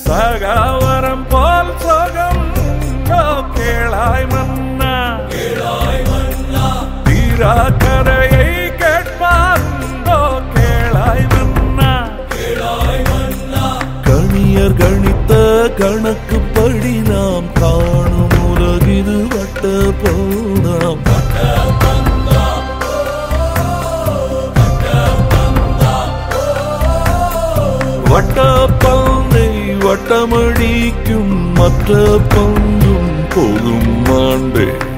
சகாவரம் போல் சொகம் ஓ கேளாய் மன்னா தீரா கதையை கேட்பாருண்டோ கேளாய் மன்னா கணியர் கணித்த கணக்குப்படி நாம் காணும் உலகிது வட்ட போதாம் வட்ட பந்தை வட்டமடிக்கும் மற்ற பந்தும் போகும் ஆண்டே